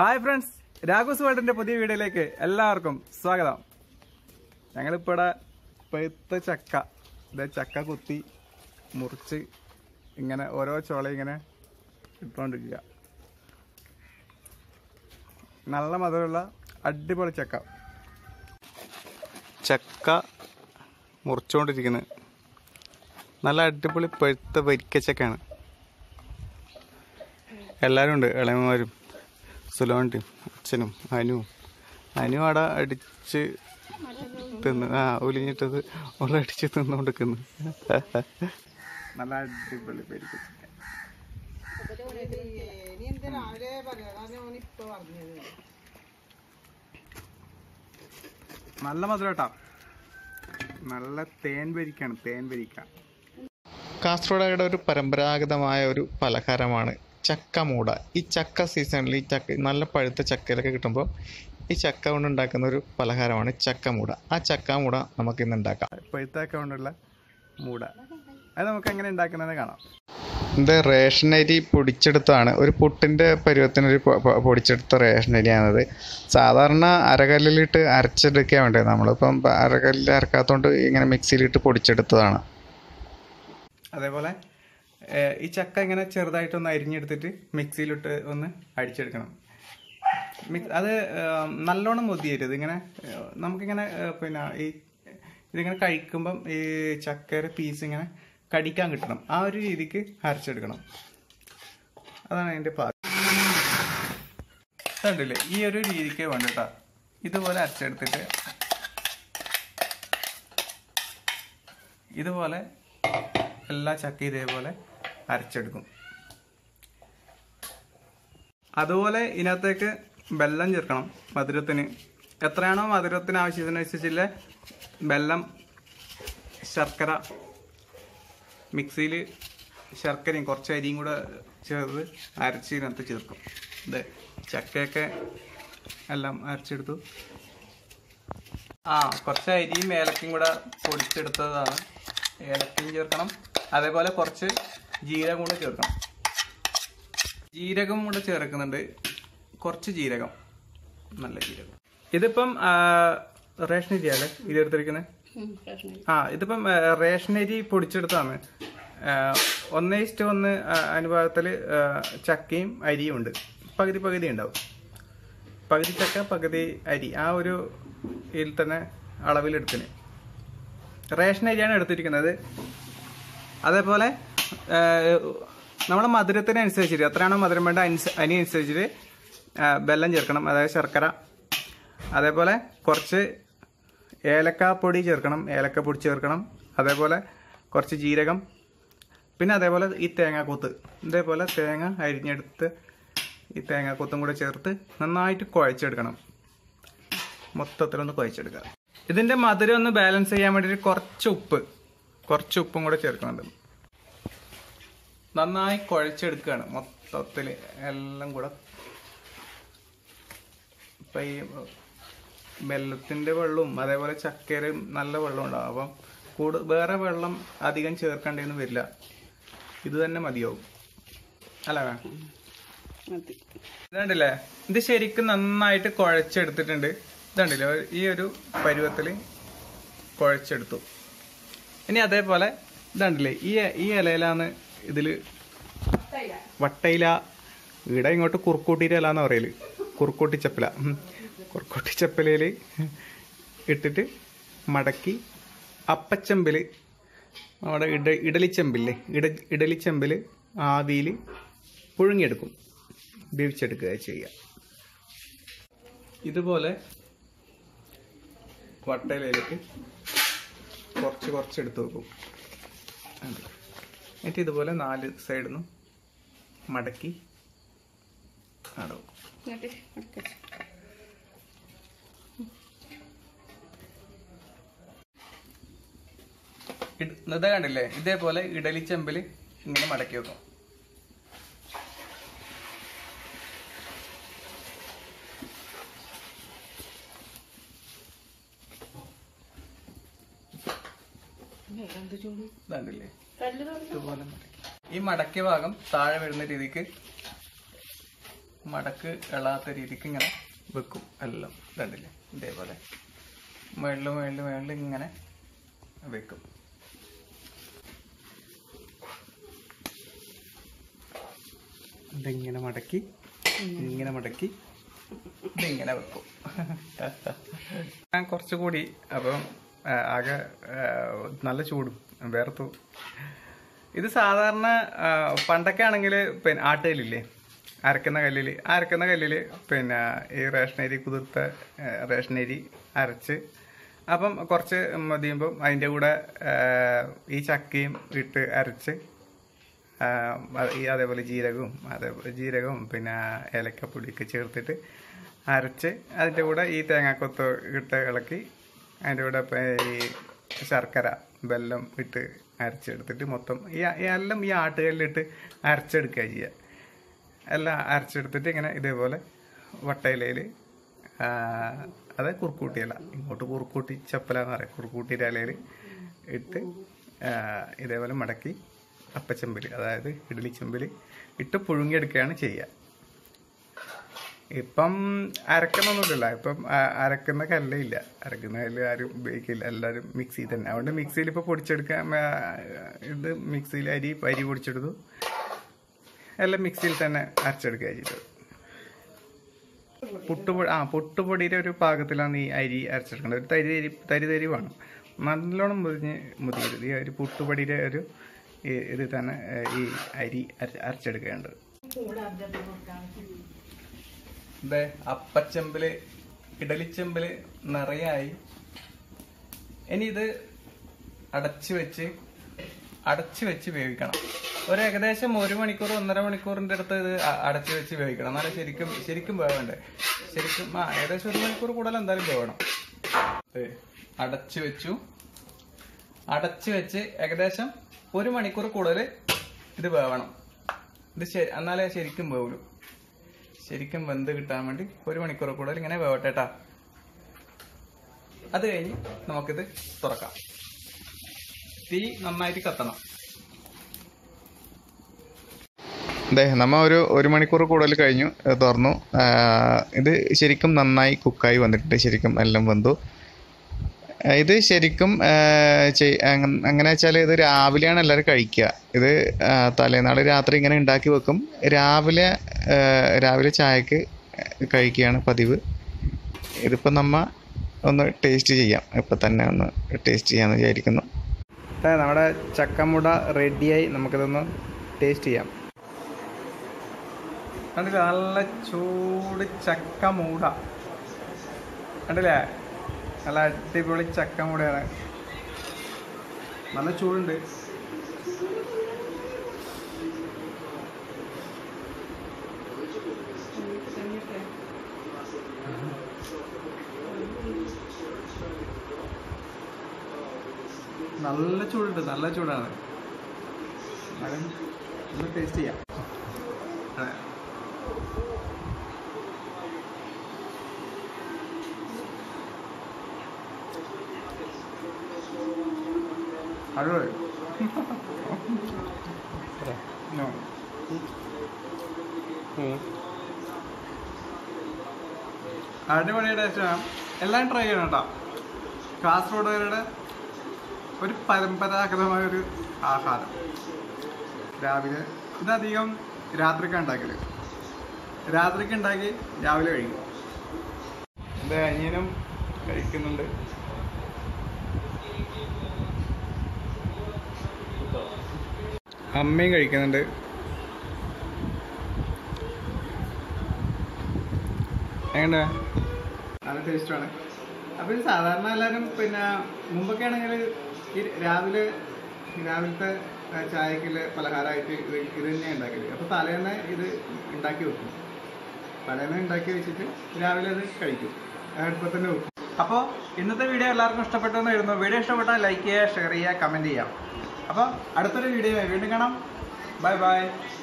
Hi friends രാഘുസ് വേൾഡിന്റെ പുതിയ വീഡിയോയിലേക്ക് എല്ലാവർക്കും സ്വാഗതം ഞങ്ങളിപ്പോ ഇവിടെ പഴുത്ത ചക്ക ഇത് ചക്ക കുത്തി മുറിച്ച് ഇങ്ങനെ ഓരോ ചോള ഇങ്ങനെ ഇട്ടുകൊണ്ടിരിക്കുക നല്ല മധുരമുള്ള അടിപൊളി ചക്ക ചക്ക മുറിച്ചുകൊണ്ടിരിക്കുന്നത് നല്ല അടിപൊളി പഴുത്ത വരിക്കച്ചക്കയാണ് എല്ലാവരും ഉണ്ട് ഇളയന്മാരും സുലോണ്ടിയും അച്ഛനും അനുവും അനു അവിടെ അടിച്ച് തിന്ന് ആ ഒലിഞ്ഞിട്ടത് ഓളെ അടിച്ച് തിന്നുകൊണ്ടിരിക്കുന്നു നല്ല അടിപൊളി പരിക്കച്ചക്ക ഇനി എന്ത് രാവിലെ പറയാം അതാണ് ഓൻ ഇപ്പൊ പറഞ്ഞത് നല്ല മധുരം കേട്ടോ നല്ല തേൻ വരിക്കാണ് തേൻ വരിക്ക കാസർഗോഡയുടെ ഒരു പരമ്പരാഗതമായ ഒരു പലഹാരമാണ് ചക്കമൂട ഈ ചക്ക സീസണിൽ ഈ ചക്ക നല്ല പഴുത്ത ചക്കയിലൊക്കെ കിട്ടുമ്പോൾ ഈ ചക്ക കൊണ്ട് ഉണ്ടാക്കുന്ന ഒരു പലഹാരമാണ് ചക്കമൂട ആ ചക്കമൂട നമുക്ക് ഇന്ന് ഉണ്ടാക്കാം പഴുത്തൊക്കെ കൊണ്ടുള്ള മൂട അത് നമുക്ക് എങ്ങനെ ഉണ്ടാക്കുന്നത് കാണാം ഇത് റേഷൻ അരി പൊടിച്ചെടുത്താണ് ഒരു പുട്ടിൻ്റെ പരുവത്തിനൊരു പൊ- പൊ- പൊടിച്ചെടുത്ത റേഷൻ അരിയാണത് സാധാരണ അരകല്ലിലിട്ട് അരച്ചെടുക്കാൻ വേണ്ടത് നമ്മളിപ്പം അരകല്ലിൽ അരക്കാത്തതുകൊണ്ട് ഇങ്ങനെ മിക്സിയിലിട്ട് പൊടിച്ചെടുത്തതാണ് അതേപോലെ ഏഹ്, ഈ ചക്ക ഇങ്ങനെ ചെറുതായിട്ടൊന്ന് അരിഞ്ഞെടുത്തിട്ട് മിക്സിയിലിട്ട് ഒന്ന് അടിച്ചെടുക്കണം മിക്സ് അത് ഏഹ്, നല്ലോണം മുതിയരുത് ഇങ്ങനെ ഏഹ്, നമുക്കിങ്ങനെ ഏഹ്, പിന്നെ ഈ ഇതിങ്ങനെ കഴിക്കുമ്പം ഈ ചക്കയുടെ പീസ് ഇങ്ങനെ കടിക്കാൻ കിട്ടണം ആ ഒരു രീതിക്ക് അരച്ചെടുക്കണം അതാണ് അതിൻ്റെ പാകം കണ്ടില്ലേ ഈ ഒരു രീതിക്ക് വേണ്ടിട്ടാ ഇതുപോലെ അരച്ചെടുത്തിട്ട് ഇതുപോലെ എല്ലാ ചക്ക ഇതേപോലെ അരച്ചെടുക്കും അതുപോലെ ഇതിനകത്തേക്ക് വെള്ളം ചേർക്കണം മധുരത്തിന് എത്രയാണോ മധുരത്തിന് ആവശ്യത്തിനനുസരിച്ചുള്ള വെള്ളം ശർക്കര മിക്സിയിൽ ശർക്കരയും കുറച്ച് അരിയും കൂടെ ചേർത്ത് അരച്ച് ഇതിനകത്ത് ചേർക്കും ഇത് ചക്കയൊക്കെ എല്ലാം അരച്ചെടുത്തു ആ കുറച്ച് അരിയും ഏലക്കയും കൂടെ പൊടിച്ചെടുത്തതാണ് ഏലക്കയും ചേർക്കണം അതേപോലെ കുറച്ച് ജീരകം കൂടെ ചേർക്കണം ജീരകം കൂടെ ചേർക്കുന്നുണ്ട് കുറച്ച് ജീരകം നല്ല ജീരകം ഇതിപ്പം ആ, റേഷൻ അരി അല്ലേ ഇത് എടുത്തിരിക്കുന്നത് ആ ഇതിപ്പം ആ, റേഷൻ അരി പൊടിച്ചെടുത്താണ് ഒന്നേ ഇഷ്ടം ഒന്ന് അനുപാതത്തിൽ ചക്കയും അരിയും ഉണ്ട് പകുതി പകുതി ഉണ്ടാവും പകുതി ചക്ക പകുതി അരി ആ ഒരു ഇതിൽ തന്നെ അളവിലെടുത്തിന് റേഷൻ അരിയാണ് എടുത്തിരിക്കുന്നത് അതേപോലെ നമ്മുടെ മധുരത്തിനനുസരിച്ചിട്ട് എത്രയാണോ മധുരം വേണ്ട അനുസ- അതിനനുസരിച്ചിട്ട് ആ, വെള്ളം ചേർക്കണം അതായത് ശർക്കര അതേപോലെ കുറച്ച് ഏലക്കാപ്പൊടി ചേർക്കണം ഏലക്കപ്പൊടി ചേർക്കണം അതേപോലെ കുറച്ച് ജീരകം പിന്നെ അതേപോലെ ഈ തേങ്ങാക്കൂത്ത് ഇതേപോലെ തേങ്ങ അരിഞ്ഞെടുത്ത് ഈ തേങ്ങാക്കൂത്തും കൂടെ ചേർത്ത് നന്നായിട്ട് കുഴച്ചെടുക്കണം മൊത്തത്തിലൊന്ന് കുഴച്ചെടുക്കുക ഇതിന്റെ മധുരം ഒന്ന് ബാലൻസ് ചെയ്യാൻ വേണ്ടിയിട്ട് കുറച്ച് ഉപ്പ് കുറച്ച് ഉപ്പും കൂടെ ചേർക്കുന്നുണ്ട് നന്നായി കുഴച്ചെടുക്കുകയാണ് മൊത്തത്തിൽ എല്ലാം കൂടെ ഇപ്പൊ ഈ വെള്ളത്തിന്റെ വെള്ളവും അതേപോലെ ചക്കരയും നല്ല വെള്ളം ഉണ്ടാവും അപ്പം കൂട് വേറെ വെള്ളം അധികം ചേർക്കേണ്ടതെന്ന് വരില്ല ഇത് തന്നെ മതിയാവും അല്ല വേ മതി ഇതുണ്ടല്ലേ ഇത് ശരിക്കും നന്നായിട്ട് കുഴച്ചെടുത്തിട്ടുണ്ട് ഇതുണ്ടല്ലേ ഈ ഒരു പരുവത്തിൽ കുഴച്ചെടുത്തു ഇനി അതേപോലെ ഇതുണ്ടല്ലേ ഈ ഈ ഇലയിലാണ് ഇതില് വട്ടയില ഇവിടെ ഇങ്ങോട്ട് കുറുക്കൂട്ടിയുടെ ഇല എന്ന് പറയല് കുറുക്കൂട്ടി ചപ്പല ഉം. കുറുക്കൂട്ടി ചപ്പലയിൽ ഇട്ടിട്ട് മടക്കി അപ്പച്ചമ്പില് നമ്മുടെ ഇഡ ഇഡലിച്ചമ്പില്ലേ ഇഡ ഇഡലിച്ചമ്പില് ആവിയിൽ പുഴുങ്ങിയെടുക്കും വേവിച്ചെടുക്കുക ചെയ്യുക ഇതുപോലെ വട്ടയിലേക്ക് കുറച്ച് കുറച്ച് എടുത്ത് വെക്കും അത്. എന്നിട്ട് ഇതുപോലെ നാല് സൈഡിൽ നിന്നും മടക്കി അടവും ഇട്- ഇത് കണ്ടില്ലേ ഇതേപോലെ ഇഡലി ചെമ്പിൽ ഇങ്ങനെ മടക്കി വെക്കും ഇതാണ്ടില്ലേ ഇതുപോലെ മടക്കി. ഈ മടക്കിയ ഭാഗം താഴെ വരുന്ന രീതിക്ക് മടക്ക് എളാത്ത രീതിക്ക് ഇങ്ങനെ വെക്കും എല്ലാം കണ്ടില്ലേ ഇതേപോലെ മേളിൽ മേളിൽ മേളിൽ ഇങ്ങനെ വെക്കും ഇതിങ്ങനെ മടക്കി ഇങ്ങനെ മടക്കി ഇതിങ്ങനെ വെക്കും ഞാൻ കുറച്ചുകൂടി അപ്പം ആ, ആകെ ആ, നല്ല ചൂടും വേർത്തു ഇത് സാധാരണ ആ, പണ്ടൊക്കെ ആണെങ്കിൽ പിന്നെ ആട്ടുകല്ലില്ലേ അരക്കുന്ന കല്ലിൽ അരക്കുന്ന കല്ലിൽ പിന്നെ ഈ റേഷനരി കുതിർത്ത ആ, റേഷനരി അരച്ച് അപ്പം കുറച്ച് മതിയുമ്പം അതിൻ്റെ കൂടെ ആ, ഈ ചക്കയും ഇട്ട് അരച്ച് ആ, അത് ഈ അതേപോലെ ജീരകവും അതേപോലെ ജീരകവും പിന്നെ ഏലക്കപ്പൊടിയൊക്കെ ചേർത്തിട്ട് അരച്ച് അതിൻ്റെ കൂടെ ഈ തേങ്ങാക്കൊത്ത് ഇട്ട് ഇളക്കി അതിൻ്റെ കൂടെ ഇപ്പം ഈ ശർക്കര വെല്ലം ഇട്ട് അരച്ചെടുത്തിട്ട് മൊത്തം ഈ ഈ എല്ലാം ഈ ആട്ടുകല്ലിട്ട് അരച്ചെടുക്കുക ചെയ്യുക എല്ലാം അരച്ചെടുത്തിട്ട് ഇങ്ങനെ ഇതേപോലെ വട്ടയിലയിൽ അത് കുറുക്കൂട്ടിയല്ല ഇങ്ങോട്ട് കുറുക്കൂട്ടി ചപ്പല എന്ന് പറയാം കുറുക്കൂട്ടിയുടെ ഇലയിൽ ഇട്ട് ആ, ഇതേപോലെ മടക്കി അപ്പച്ചെമ്പിൽ അതായത് ഇഡ്ഡലി ചെമ്പിൽ ഇട്ട് പുഴുങ്ങിയെടുക്കുകയാണ് ചെയ്യുക ഇപ്പം അരക്കുന്നൊന്നുമില്ല ഇപ്പം ആ- അരക്കുന്ന കല്ലേ ഇല്ല അരക്കുന്ന കല്ല് ആരും ഉപയോഗിക്കില്ല എല്ലാവരും മിക്സി തന്നെ അതുകൊണ്ട് മിക്സിയിൽ ഇപ്പോൾ പൊടിച്ചെടുക്കാൻ ആ, ഇത് മിക്സിയിൽ അരി അരി പൊടിച്ചെടുത്തു എല്ലാം മിക്സിയിൽ തന്നെ അരച്ചെടുക്കുക ചെയ്തത് പുട്ടുപൊടി ആ പുട്ടുപൊടിയുടെ ഒരു പാകത്തിലാണ് ഈ അരി അരച്ചെടുക്കേണ്ടത് ഒരു തരി തരി തരി തരി വേണം നല്ലോണം മുതിഞ്ഞ് മുതിയരുത് ഈ ഒരു പുട്ടുപൊടിയുടെ ഒരു ഈ ഇത് തന്നെ ഏ, ഈ അരി അര- അരച്ചെടുക്കേണ്ടത് ഇത് അപ്പച്ചെമ്പില് ഇഡലിച്ചെമ്പില് നിറയായി ഇനി ഇത് അടച്ചു വെച്ച് അടച്ചു വെച്ച് വേവിക്കണം ഒരു ഏകദേശം ഒരു മണിക്കൂർ ഒന്നര മണിക്കൂറിന്റെ അടുത്ത് ഇത് അ- അടച്ചു വെച്ച് വേവിക്കണം എന്നാലേ ശരിക്കും ശരിക്കും വേവണ്ടേ ശരിക്കും ആ ഏകദേശം ഒരു മണിക്കൂർ കൂടുതൽ എന്തായാലും വേവണം ദേ, അടച്ചു വെച്ചു അടച്ചു വെച്ച് ഏകദേശം ഒരു മണിക്കൂർ കൂടുതൽ ഇത് വേവണം ഇത് ശരി എന്നാലേ ശരിക്കും വേവുള്ളൂ ശരിക്കും വെന്ത് കിട്ടാൻ വേണ്ടി ഒരു മണിക്കൂർ കൂടുതൽ ഇങ്ങനെ വേവട്ടെട്ടാ അത് കഴിഞ്ഞ് നമുക്കിത് തുറക്കാം തീ നന്നായിട്ട് കത്തണം അതെ നമ്മ ഒരു ഒരു മണിക്കൂർ കൂടുതൽ കഴിഞ്ഞു ഇത് തുറന്നു ആ, ഇത് ശരിക്കും നന്നായി കുക്കായി വന്നിട്ടുണ്ട് ശരിക്കും എല്ലാം വെന്തു ആ, ഇത് ശരിക്കും ആ, ചെയ്- അങ്ങ- അങ്ങനെ വെച്ചാൽ ഇത് രാവിലെയാണ് എല്ലാവരും കഴിക്കുക ഇത് ആ, തലേനാൾ രാത്രി ഇങ്ങനെ ഉണ്ടാക്കി വെക്കും രാവിലെ ആ, രാവിലെ ചായക്ക് കഴിക്കുകയാണ് പതിവ് ഇതിപ്പോൾ നമ്മ ഒന്ന് ടേസ്റ്റ് ചെയ്യാം ഇപ്പം തന്നെ ഒന്ന് ടേസ്റ്റ് ചെയ്യാമെന്ന് വിചാരിക്കുന്നു നമ്മുടെ ചക്കമുട റെഡിയായി നമുക്കിതൊന്ന് ടേസ്റ്റ് ചെയ്യാം കണ്ടില്ലേ നല്ല ചൂട് ചക്ക മൂട കണ്ടില്ലേ നല്ല അടിപൊളി ചക്ക മൂടയാണ് നല്ല ചൂടുണ്ട് നല്ല ചൂടുണ്ട് നല്ല ചൂടാണ് എന്നാലും ഒന്ന് ടേസ്റ്റ് ചെയ്യാം അതെ. അടിപൊളി No. അടിപൊളി ടേസ്റ്റാണ് എല്ലാം ട്രൈ ചെയ്യണം കേട്ടോ കാസർഗോഡുകാരുടെ ഒരു പരമ്പരാഗതമായ ഒരു ആഹാരം രാവിലെ ഇതധികം രാത്രിക്ക് ഉണ്ടാക്കല് രാത്രിക്ക് ഉണ്ടാക്കി രാവിലെ കഴിക്കും എൻ്റെ അനിയനും കഴിക്കുന്നുണ്ട് അമ്മയും കഴിക്കുന്നുണ്ട് എങ്ങനെ നല്ല ടേസ്റ്റാണ് അപ്പോൾ ഇത് സാധാരണ എല്ലാവരും പിന്നെ മുമ്പൊക്കെ ആണെങ്കിൽ ഈ രാവിലെ രാവിലത്തെ ആ, ചായക്കുള്ള പലഹാരമായിട്ട് ഇത് ഇത് തന്നെ ഉണ്ടാക്കല് അപ്പോൾ തലേന്ന് ഇത് ഉണ്ടാക്കി വെക്കും തലേന്ന് ഉണ്ടാക്കി വെച്ചിട്ട് രാവിലെ അത് കഴിക്കും അടുപ്പത്ത് തന്നെ വെക്കും അപ്പോൾ ഇന്നത്തെ വീഡിയോ എല്ലാവർക്കും ഇഷ്ടപ്പെട്ടു എന്ന് വരുന്നു വീഡിയോ ഇഷ്ടപ്പെട്ടാൽ ലൈക്ക് ചെയ്യുക ഷെയർ ചെയ്യുക കമൻറ്റ് ചെയ്യാം അപ്പോൾ അടുത്തൊരു വീഡിയോ വീണ്ടും കാണാം ബൈ ബൈ